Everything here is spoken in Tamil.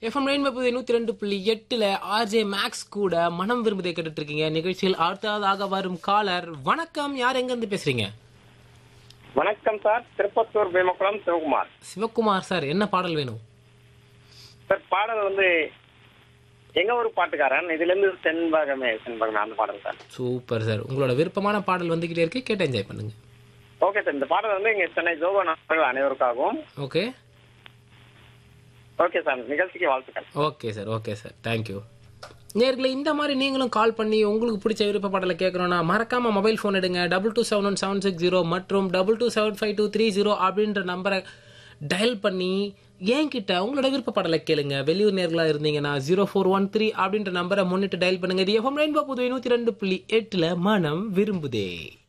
எஃப்எம் ரெயின்போ புதிய நூத்தி ரெண்டு புள்ளி எட்டுல ஆர்ஜே மேக்ஸ் கூட மனம் விரும்புதை கேட்டுட்டு இருக்கீங்க நிகழ்ச்சியில் அடுத்ததாக வரும் காலர் வணக்கம் யார் எங்க இருந்து பேசுறீங்க வணக்கம் சார் திருப்பத்தூர் பீமக்குளம் சிவகுமார் சிவகுமார் சார் என்ன பாடல் வேணும் சார் பாடல் வந்து எங்க ஒரு பாட்டுக்காரன் இதுல இருந்து செண்பகமே செண்பகமே அந்த பாடல் சார் சூப்பர் சார் உங்களோட விருப்பமான பாடல் வந்துகிட்டே இருக்கு கேட்டு என்ஜாய் பண்ணுங்க ஓகே சார் இந்த பாடல் வந்து இங்க சென்னை ஜோகன் அவர்கள் அனைவருக்காகவும் ஓகே ஓகே சார் நிகழ்ச்சிக்கு வாழ்த்துக்கள் okay sir okay sir thank you நேர்களை இந்த மாதிரி நீங்களும் கால் பண்ணி உங்களுக்கு பிடிச்ச விருப்ப பாடலை கேட்கணும்னா மறக்காம மொபைல் ஃபோன் எடுங்க double two seven one seven six zero மற்றும் double two seven five two three zero அப்படின்ற நம்பரை டயல் பண்ணி என்கிட்ட உங்களோட விருப்ப பாடலை கேளுங்க வெளியூர் நேர்களா இருந்தீங்கன்னா ஜீரோ ஃபோர் ஒன் த்ரீ அப்படின்ற நம்பரை முன்னிட்டு டயல் பண்ணுங்க இது எஃப்எம் ரெயின்போ புதுவை நூத்தி ரெண்டு புள்ளி எட்டுல மனம் விரும்புதே